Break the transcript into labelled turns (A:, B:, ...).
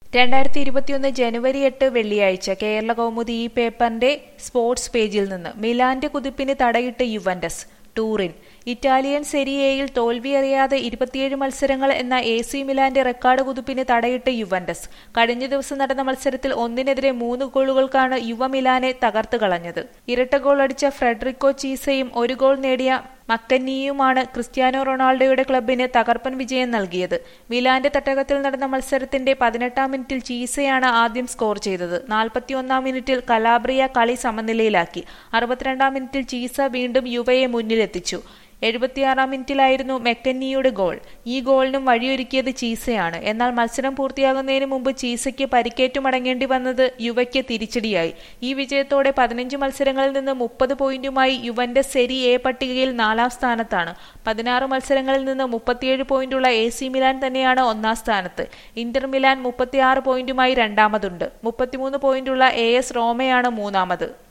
A: രണ്ടായിരത്തി ഇരുപത്തിയൊന്ന് ജനുവരി എട്ട് വെള്ളിയാഴ്ച കേരള കൗമുദി ഈ പേപ്പറിന്റെ സ്പോർട്സ് പേജിൽ നിന്ന് മിലാന്റെ കുതിപ്പിന് തടയിട്ട് യുവന്റസ് ടൂറിൻ ഇറ്റാലിയൻ സെരിയയിൽ തോൽവിയറിയാതെ ഇരുപത്തിയേഴ് മത്സരങ്ങൾ എന്ന എ സി മിലാന്റെ റെക്കോർഡ് കുതിപ്പിന് തടയിട്ട് യുവന്റസ് കഴിഞ്ഞ ദിവസം നടന്ന മത്സരത്തിൽ ഒന്നിനെതിരെ മൂന്ന് ഗോളുകൾക്കാണ് യുവ മിലാനെ തകർത്ത് കളഞ്ഞത് ഇരട്ട ഗോൾ അടിച്ച ഫ്രെഡറിക്കോ ചീസയും ഒരു ഗോൾ നേടിയ മക്കന്നിയുമാണ് ക്രിസ്ത്യാനോ റൊണാൾഡോയുടെ ക്ലബിന് തകർപ്പൻ വിജയം നൽകിയത് മിലാന്റെ തട്ടകത്തിൽ നടന്ന മത്സരത്തിന്റെ പതിനെട്ടാം മിനിറ്റിൽ ചീസയാണ് ആദ്യം സ്കോർ ചെയ്തത് നാൽപ്പത്തിയൊന്നാം മിനിറ്റിൽ കലാബ്രിയ കളി സമനിലയിലാക്കി അറുപത്തിരണ്ടാം മിനിറ്റിൽ ചീസ വീണ്ടും യുവയെ മുന്നിലെത്തിച്ചു എഴുപത്തിയാറാം മിനിറ്റിലായിരുന്നു മെക്കന്നിയുടെ ഗോൾ ഈ ഗോളിനും വഴിയൊരുക്കിയത് ചീസയാണ് എന്നാൽ മത്സരം പൂർത്തിയാകുന്നതിന് മുമ്പ് ചീസയ്ക്ക് പരിക്കേറ്റു മടങ്ങേണ്ടി വന്നത് യുവയ്ക്ക് തിരിച്ചടിയായി ഈ വിജയത്തോടെ പതിനഞ്ച് മത്സരങ്ങളിൽ നിന്ന് മുപ്പത് പോയിന്റുമായി യുവന്റെ സെരി എ പട്ടികയിൽ നാലാം സ്ഥാനത്താണ് പതിനാറ് മത്സരങ്ങളിൽ നിന്ന് മുപ്പത്തിയേഴ് പോയിന്റുള്ള എ സി മിലാൻ തന്നെയാണ് ഒന്നാം സ്ഥാനത്ത് ഇന്റർ മിലാൻ മുപ്പത്തിയാറ് പോയിന്റുമായി രണ്ടാമതുണ്ട് മുപ്പത്തിമൂന്ന് പോയിന്റുള്ള എ എസ് റോമയാണ് മൂന്നാമത്